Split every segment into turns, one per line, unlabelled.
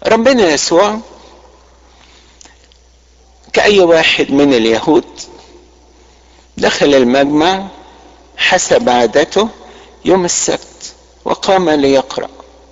ربنا يسوع كأي واحد من اليهود دخل المجمع حسب عادته يوم السبت وقام ليقرأ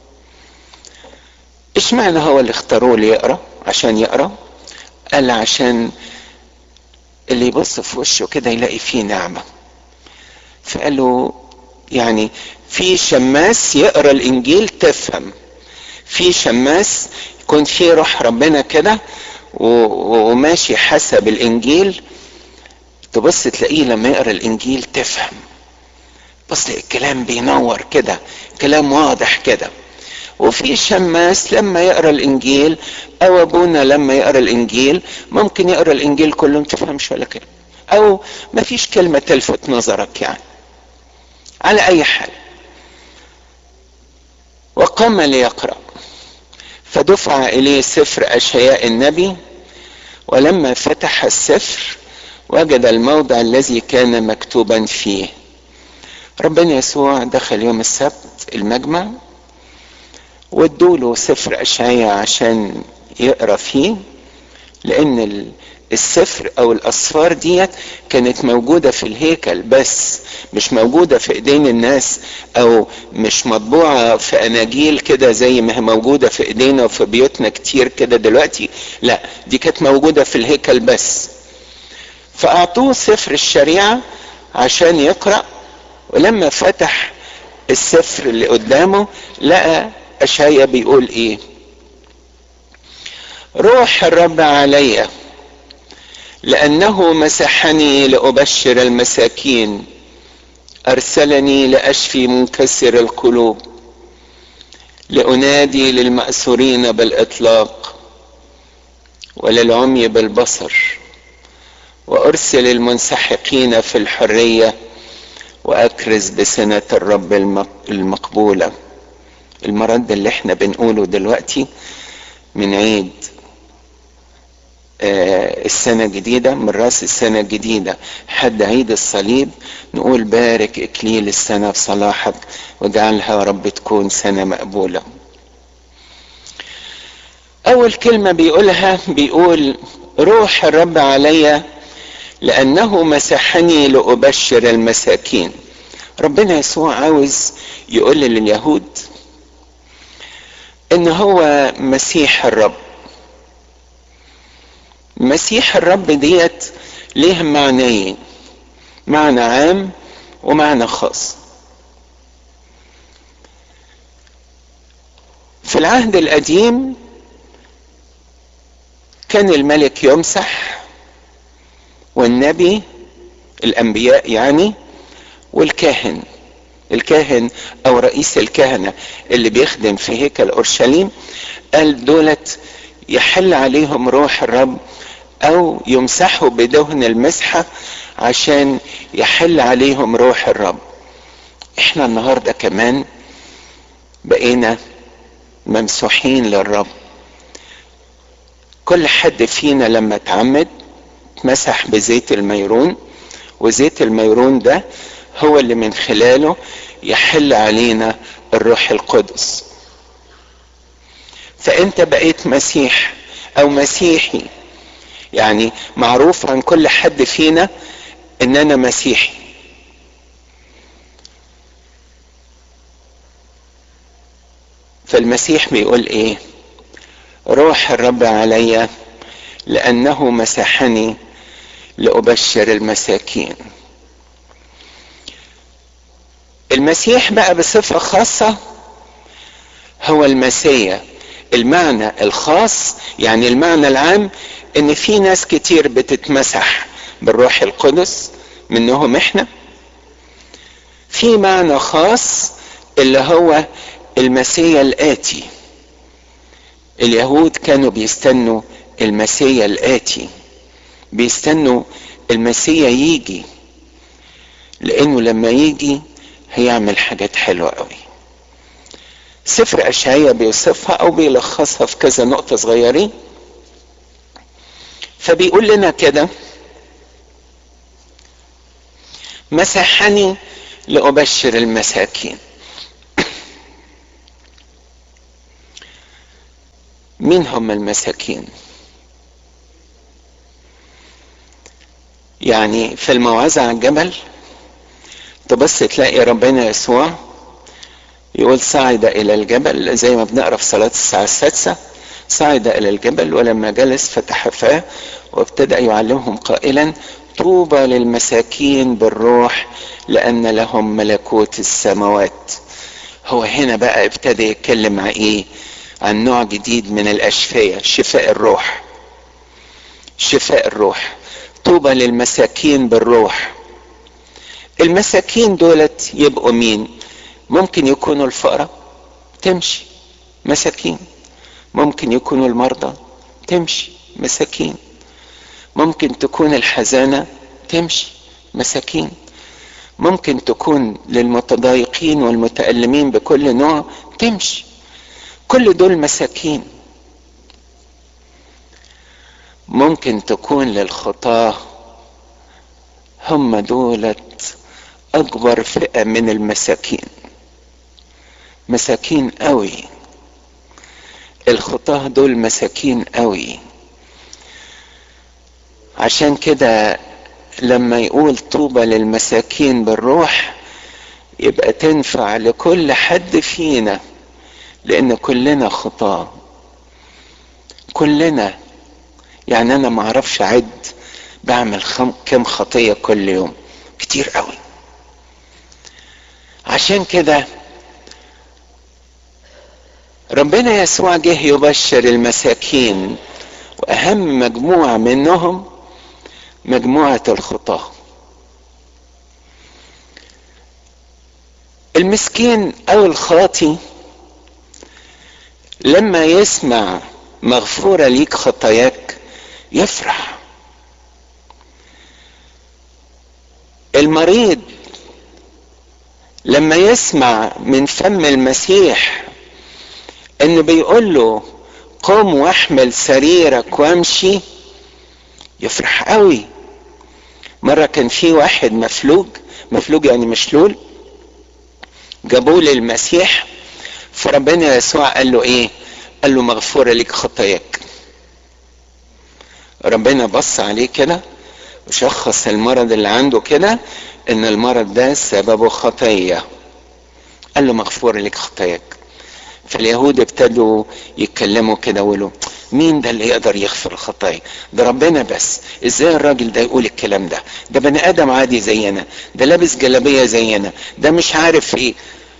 ايش معنى هو اللي اختاروه ليقرأ عشان يقرأ قال عشان اللي يبص في وشه كده يلاقي فيه نعمة فقالوا يعني في شماس يقرا الانجيل تفهم في شماس يكون في روح ربنا كده وماشي حسب الانجيل تبص تلاقيه لما يقرا الانجيل تفهم بص الكلام بينور كده كلام واضح كده وفي شماس لما يقرا الانجيل او ابونا لما يقرا الانجيل ممكن يقرا الانجيل كله ما تفهمش ولا كلمه او ما فيش كلمه تلفت نظرك يعني على اي حال وقام ليقرا فدفع اليه سفر اشياء النبي ولما فتح السفر وجد الموضع الذي كان مكتوبا فيه ربنا يسوع دخل يوم السبت المجمع وادوله سفر اشعياء عشان يقرا فيه لان السفر او الاسفار ديت كانت موجوده في الهيكل بس مش موجوده في ايدين الناس او مش مطبوعه في اناجيل كده زي ما هي موجوده في ايدينا وفي بيوتنا كتير كده دلوقتي لا دي كانت موجوده في الهيكل بس فاعطوه سفر الشريعه عشان يقرا ولما فتح السفر اللي قدامه لقى اشعيا بيقول ايه روح الرب علي لانه مسحني لابشر المساكين ارسلني لاشفي منكسر القلوب لانادي للماسورين بالاطلاق وللعمي بالبصر وارسل المنسحقين في الحريه واكرز بسنه الرب المقبوله المرض اللي احنا بنقوله دلوقتي من عيد آه السنة الجديدة من راس السنة الجديدة حد عيد الصليب نقول بارك إكليل السنة بصلاحك واجعلها يا رب تكون سنة مقبولة أول كلمة بيقولها بيقول روح الرب علي لأنه مسحني لأبشر المساكين ربنا يسوع عاوز يقول لليهود ان هو مسيح الرب مسيح الرب ديت ليه معنيين معنى عام ومعنى خاص في العهد القديم كان الملك يمسح والنبي الانبياء يعني والكاهن الكاهن او رئيس الكهنه اللي بيخدم في هيكل اورشليم قال دولت يحل عليهم روح الرب او يمسحوا بدهن المسحه عشان يحل عليهم روح الرب احنا النهارده كمان بقينا ممسوحين للرب كل حد فينا لما اتعمد مسح بزيت الميرون وزيت الميرون ده هو اللي من خلاله يحل علينا الروح القدس فانت بقيت مسيح او مسيحي يعني معروف عن كل حد فينا ان انا مسيحي فالمسيح بيقول ايه روح الرب علي لانه مسحني لابشر المساكين المسيح بقى بصفة خاصة هو المسيا المعنى الخاص يعني المعنى العام ان في ناس كتير بتتمسح بالروح القدس منهم احنا في معنى خاص اللي هو المسيا الآتي اليهود كانوا بيستنوا المسيا الآتي بيستنوا المسيا يجي لانه لما يجي هيعمل حاجات حلوة قوي سفر أشعية بيوصفها أو بيلخصها في كذا نقطة صغيرين فبيقول لنا كده مسحني لأبشر المساكين مين هم المساكين يعني في الموعظة على الجبل تبص تلاقي ربنا يسوع يقول صعد إلى الجبل زي ما بنقرا في صلاة الساعة السادسة صعد إلى الجبل ولما جلس فتح فاه وابتدأ يعلمهم قائلا طوبى للمساكين بالروح لأن لهم ملكوت السماوات هو هنا بقى ابتدى يتكلم عن ايه عن نوع جديد من الأشفية شفاء الروح شفاء الروح طوبى للمساكين بالروح المساكين دولت يبقوا مين ممكن يكونوا الفقراء تمشي مساكين ممكن يكونوا المرضى تمشي مساكين ممكن تكون الحزانة تمشي مساكين ممكن تكون للمتضايقين والمتألمين بكل نوع تمشي كل دول مساكين ممكن تكون للخطاة هم دولت أكبر فئة من المساكين مساكين قوي الخطاة دول مساكين قوي عشان كده لما يقول طوبى للمساكين بالروح يبقى تنفع لكل حد فينا لان كلنا خطاة كلنا يعني انا ما اعرفش اعد بعمل خم... كم خطية كل يوم كتير قوي عشان كده ربنا يسوع جه يبشر المساكين واهم مجموعة منهم مجموعة الخطاة المسكين او الخاطي لما يسمع مغفورة ليك خطاياك يفرح المريض لما يسمع من فم المسيح انه بيقول له قم واحمل سريرك وامشي يفرح قوي مرة كان في واحد مفلوج مفلوج يعني مشلول جابوه للمسيح فربنا يسوع قال له ايه قال له مغفورة لك خطاياك ربنا بص عليه كده وشخص المرض اللي عنده كده ان المرض ده سببه خطية قال له مغفورة لك خطاياك فاليهود ابتدوا يتكلموا كده ويقولوا مين ده اللي يقدر يغفر الخطايا ده ربنا بس ازاي الراجل ده يقول الكلام ده ده بني ادم عادي زينا ده لابس جلابيه زينا ده مش عارف ايه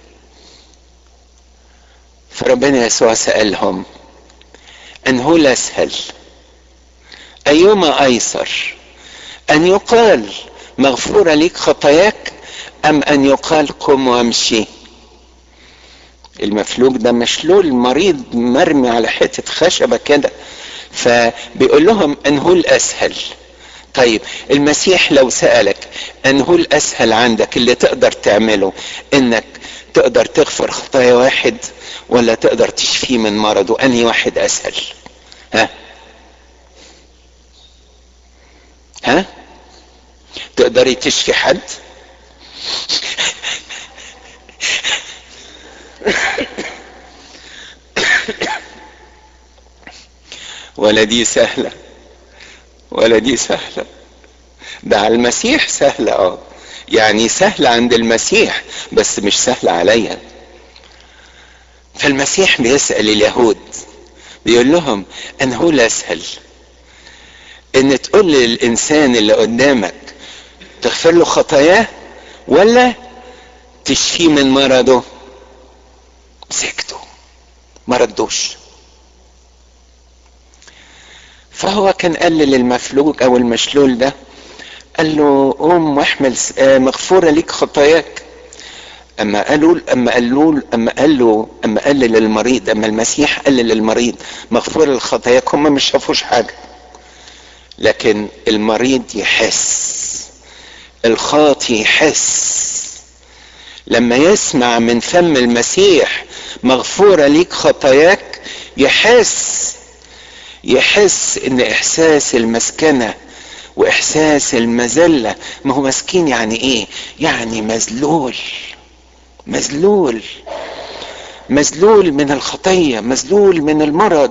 فربنا يسوع سالهم ان هو الاسهل ايما ايسر ان يقال مغفوره لك خطاياك ام ان يقال قم وامشي المفلوج ده مشلول مريض مرمي على حتة خشبة كده فبيقول لهم ان هو الاسهل طيب المسيح لو سألك ان هو الاسهل عندك اللي تقدر تعمله انك تقدر تغفر خطايا واحد ولا تقدر تشفيه من مرضه انهي واحد اسهل ها ها تقدري تشفي حد ولا دي سهلة ولا دي سهلة ده على المسيح سهلة اه يعني سهلة عند المسيح بس مش سهلة عليا فالمسيح بيسأل اليهود بيقول لهم ان هو الاسهل ان تقول للانسان اللي قدامك تغفر له خطاياه ولا تشفيه من مرضه سكتوا ما ردوش فهو كان قال للمفلوج او المشلول ده قال له قوم واحمل مغفوره ليك خطاياك اما قالوا اما قالوا اما قال له اما قال للمريض اما المسيح قال للمريض مغفور لخطاياك هم مش شافوش حاجه لكن المريض يحس الخاطي يحس لما يسمع من فم المسيح مغفورة ليك خطاياك يحس يحس ان احساس المسكنة واحساس المذلة ما هو مسكين يعني ايه يعني مذلول مذلول مذلول من الخطية مذلول من المرض